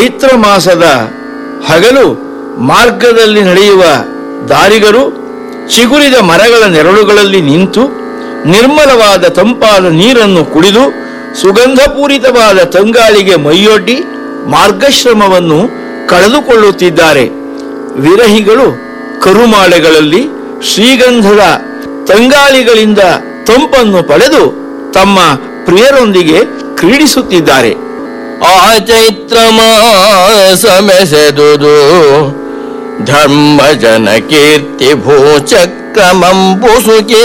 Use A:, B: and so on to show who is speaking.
A: ಚೈತ್ರ ಮಾಸದ ಹಗಲು ಮಾರ್ಗದಲ್ಲಿ ನಡೆಯುವ ದಾರಿಗರು ಚಿಗುರಿದ ಮರಗಳ ನೆರಳುಗಳಲ್ಲಿ ನಿಂತು ನಿರ್ಮಲವಾದ ತಂಪಾದ ನೀರನ್ನು ಕುಡಿದು ಸುಗಂಧಪೂರಿತವಾದ ತಂಗಾಳಿಗೆ ಮೈಯೊಡ್ಡಿ ಮಾರ್ಗಶ್ರಮವನ್ನು ಕಳೆದುಕೊಳ್ಳುತ್ತಿದ್ದಾರೆ ವಿರಹಿಗಳು ಕರುಮಾಳೆಗಳಲ್ಲಿ ಶ್ರೀಗಂಧದ ತಂಗಾಳಿಗಳಿಂದ ತಂಪನ್ನು ಪಡೆದು ತಮ್ಮ ಪ್ರಿಯರೊಂದಿಗೆ ಕ್ರೀಡಿಸುತ್ತಿದ್ದಾರೆ
B: ಆ ಚೈತ್ರ ಮಾಸಮೆಸೆದುದು ಧರ್ಮ ಜನ ಕೀರ್ತಿ ಭೂಚಕ್ರಮಂ ಪುಸುಕಿ